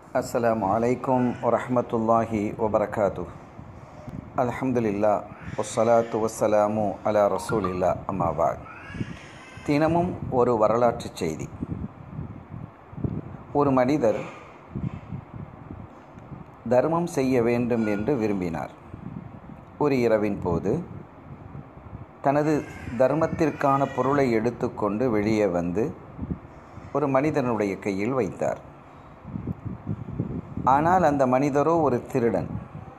அஸ்ஸலாமு அலைக்கும் வரஹ்மத்துல்லாஹி வபரகாத்து அல்ஹம்துலில்லா வஸ்ஸலாத்து வஸ்ஸலாமு அலா ரசூலில்லா அம்மாபாத் தினமும் ஒரு வரலாற்றுச் செய்தி ஒரு மனிதர் தர்மம் செய்ய வேண்டும் என்று விரும்பினார் ஒரு இரவின் போது தனது தர்மத்திற்கான பொருளை எடுத்துக்கொண்டு வெளியே வந்து ஒரு மனிதனுடைய கையில் வைத்தார் ஆனால் அந்த மனிதரோ ஒரு திருடன்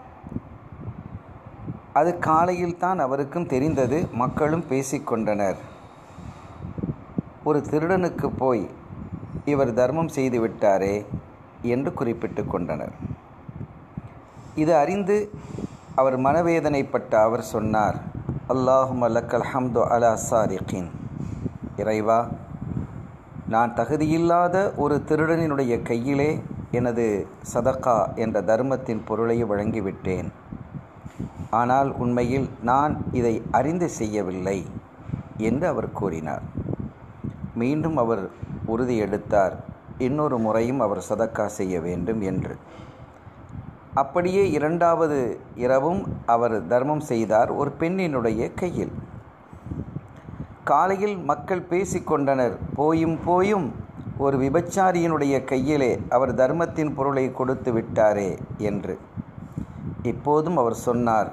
அது காலையில் தான் அவருக்கும் தெரிந்தது மக்களும் பேசிக்கொண்டனர் ஒரு திருடனுக்கு போய் இவர் தர்மம் செய்து விட்டாரே என்று குறிப்பிட்டு கொண்டனர் இது அறிந்து அவர் மனவேதனைப்பட்ட அவர் சொன்னார் அல்லாஹும் அல்லக்கல் ஹம்து அலா சாரிகின் இறைவா நான் தகுதியில்லாத ஒரு திருடனினுடைய கையிலே எனது சதக்கா என்ற தர்மத்தின் பொருளை வழங்கிவிட்டேன் ஆனால் உண்மையில் நான் இதை அறிந்து செய்யவில்லை என்று அவர் கூறினார் மீண்டும் அவர் உறுதி எடுத்தார் இன்னொரு முறையும் அவர் சதக்கா செய்ய வேண்டும் என்று அப்படியே இரண்டாவது இரவும் அவர் தர்மம் செய்தார் ஒரு பெண்ணினுடைய கையில் காலையில் மக்கள் பேசிக்கொண்டனர் போயும் போயும் ஒரு விபச்சாரியினுடைய கையிலே அவர் தர்மத்தின் பொருளை கொடுத்து விட்டாரே என்று இப்போதும் அவர் சொன்னார்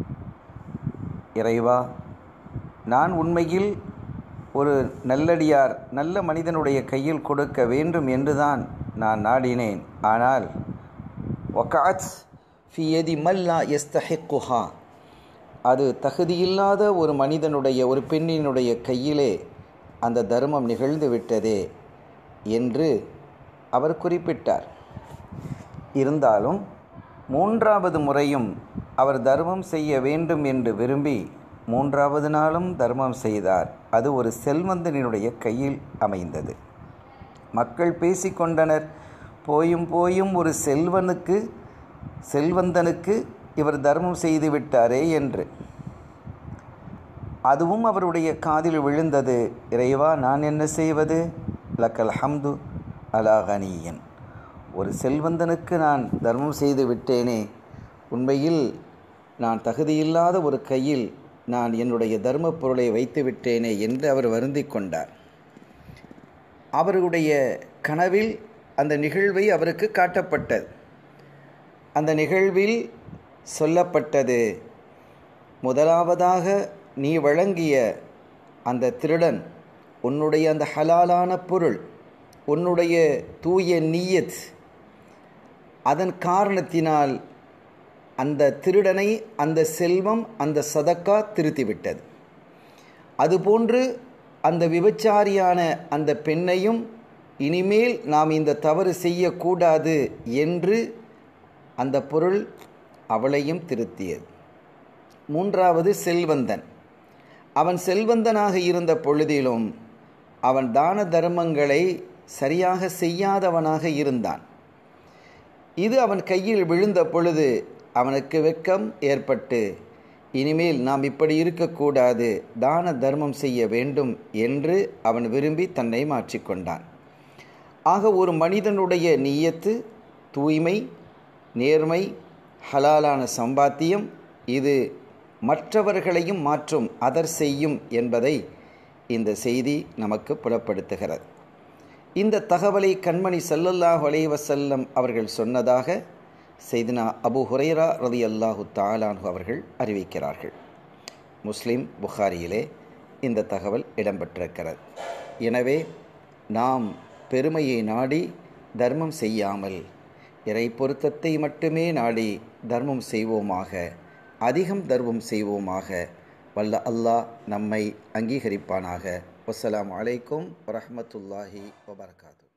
இறைவா நான் உண்மையில் ஒரு நல்லடியார் நல்ல மனிதனுடைய கையில் கொடுக்க வேண்டும் என்றுதான் நான் நாடினேன் ஆனால் ஒகாத் ஃபியதி மல்லா எஸ்தஹிக்குஹா அது தகுதியில்லாத ஒரு மனிதனுடைய ஒரு பெண்ணினுடைய கையிலே அந்த தர்மம் நிகழ்ந்து விட்டதே என்று அவர் குறிப்பிட்டார் இருந்தாலும் மூன்றாவது முறையும் அவர் தர்மம் செய்ய வேண்டும் என்று விரும்பி மூன்றாவது நாளும் தர்மம் செய்தார் அது ஒரு செல்வந்தனினுடைய கையில் அமைந்தது மக்கள் பேசிக்கொண்டனர் போயும் போயும் ஒரு செல்வனுக்கு செல்வந்தனுக்கு இவர் தர்மம் செய்து விட்டாரே என்று அதுவும் அவருடைய காதில் விழுந்தது இறைவா நான் என்ன செய்வது லக்கல் ஹம்து அலாகனியன் ஒரு செல்வந்தனுக்கு நான் தர்மம் செய்து விட்டேனே உண்மையில் நான் தகுதியில்லாத ஒரு கையில் நான் என்னுடைய தர்ம பொருளை வைத்து விட்டேனே என்று அவர் வருந்தி கொண்டார் அவருடைய கனவில் அந்த நிகழ்வை அவருக்கு காட்டப்பட்டது அந்த நிகழ்வில் சொல்லப்பட்டது முதலாவதாக நீ வழங்கிய அந்த திருடன் உன்னுடைய அந்த ஹலாலான பொருள் உன்னுடைய தூய நீயத் அதன் காரணத்தினால் அந்த திருடனை அந்த செல்வம் அந்த சதக்கா திருத்திவிட்டது அதுபோன்று அந்த விபச்சாரியான அந்த பெண்ணையும் இனிமேல் நாம் இந்த தவறு செய்யக்கூடாது என்று அந்த பொருள் அவளையும் திருத்தியது மூன்றாவது செல்வந்தன் அவன் செல்வந்தனாக இருந்த பொழுதிலும் அவன் தான தர்மங்களை சரியாக செய்யாதவனாக இருந்தான் இது அவன் கையில் விழுந்த பொழுது அவனுக்கு வெக்கம் ஏற்பட்டு இனிமேல் நாம் இப்படி இருக்கக்கூடாது தான தர்மம் செய்ய வேண்டும் என்று அவன் விரும்பி தன்னை மாற்றிக்கொண்டான் ஆக ஒரு மனிதனுடைய நீயத்து தூய்மை நேர்மை ஹலாலான சம்பாத்தியம் இது மற்றவர்களையும் மாற்றும் அதர் செய்யும் என்பதை இந்த செய்தி நமக்கு புலப்படுத்துகிறது இந்த தகவலை கண்மணி சல்லல்லாஹ் வசல்லம் அவர்கள் சொன்னதாக செய்தினா அபு ஹுரைரா ரதி அல்லாஹு தாலானு அவர்கள் அறிவிக்கிறார்கள் முஸ்லிம் புகாரியிலே இந்த தகவல் இடம்பெற்றிருக்கிறது எனவே நாம் பெருமையை நாடி தர்மம் செய்யாமல் இறை பொருத்தத்தை மட்டுமே நாடி தர்மம் செய்வோமாக அதிகம் தர்மம் செய்வோமாக வல்ல அல்லாஹ் நம்மை அங்கீகரிப்பானாக வசலாம் அலைக்கும் வரமத்துல்லாஹி வபர்காத்து